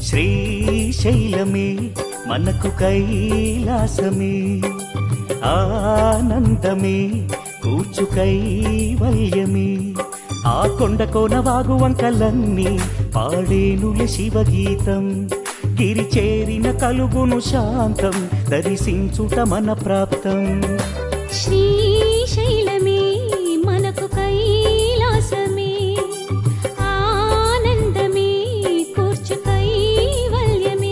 శ్రీశైలమే మనకు కైలాసమే ఆనందమే కూర్చు కైవల్యమే ఆ కొండ కోన వాగు వంకలన్నీ పాడేనుల శివగీతం గిరి చేరిన కలుగును శాంతం దర్శించుట మన ప్రాప్తం శ్రీశైలమే మనకు కైలాసమే ఆనందమే కూర్చు కైవల్యమే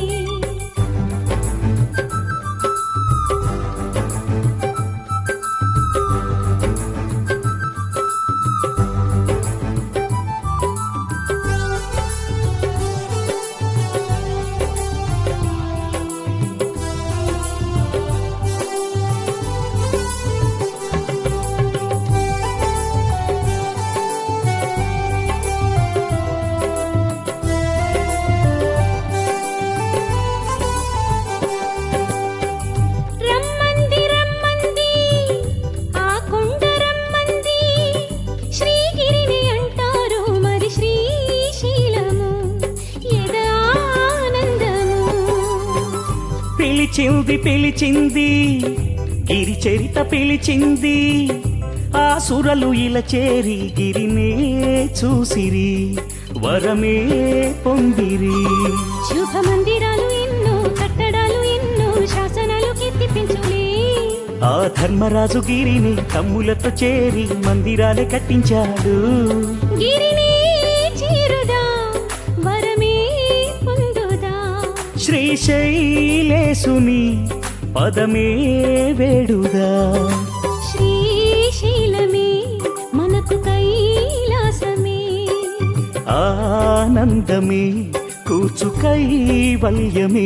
రమ్మంది రమ్మంది ఆ కొండ రమ్మంది శ్రీగిరిని అంటారు మరి శ్రీశైలము ఎద ఆనందము పిలిచింది పిలిచింది గిరి చరిత పిలిచింది ఆ సురలు ఇలా చేరి గిరినే చూసిరి వరమే పొందిరి శుభ మందిరాలు ఎన్నో కట్టడాలు ఎన్నో శాసనాలు కీర్తిపించులే ఆ ధర్మరాజు గిరిని తమ్ములతో చేరి మందిరాలే కట్టించాడు గిరిని చేరుదా వరమే పొందుదా శ్రీశైలేసుని పదమే వేడుదా శ్రీశైలమే మనకు కైలాసమే ఆనందమే కూర్చు కైవల్యమే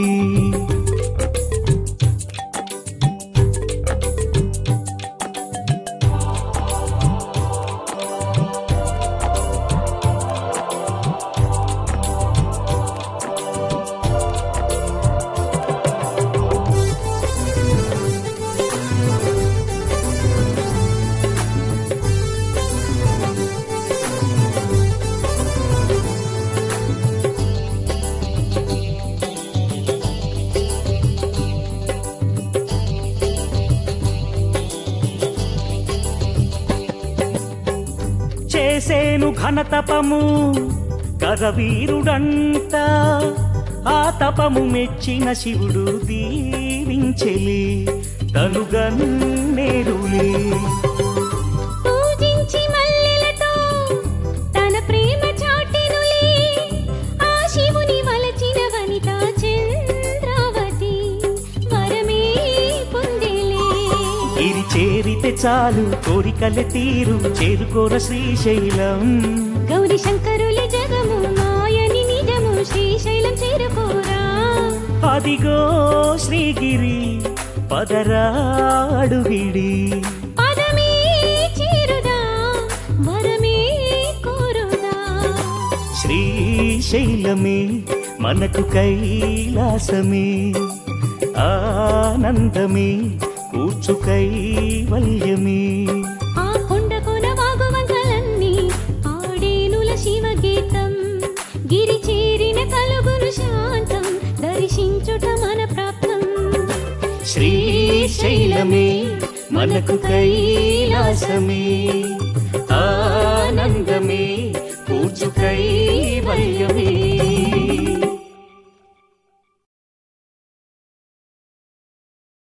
చేసేను ఘనతపము కరవీరుడంట ఆ తపము మెచ్చిన శివుడు దీవించెలి తనుగన్నేరులే పూజించి మల్లెలతో తన ప్రేమ చాటెనులే ఆ శివుని వలచిన వనిత చంద్రావతి వరమే పొందేలే గిరి చేరితే చాలు కోరికల తీరు చేరుకోర శ్రీశైలం గౌరి శంకరుల జగము మాయని నిజము శ్రీశైలం చేరుకోరా అదిగో శ్రీగిరి పదరాడుగిడి పదమే చేరుదా వరమే కోరుదా శ్రీశైలమే మనకు కైలాసమే ఆనందమే కూర్చు కైవల్యమే ఆ కొండ కొన వాగువంకలన్నీ ఆడేనుల శివగీతం గిరి చేరిన కలుగును శాంతం దర్శించుట మన ప్రాప్తం శ్రీశైలమే మనకు కైలాసమే ఆనందమే కూర్చు కైవల్యమే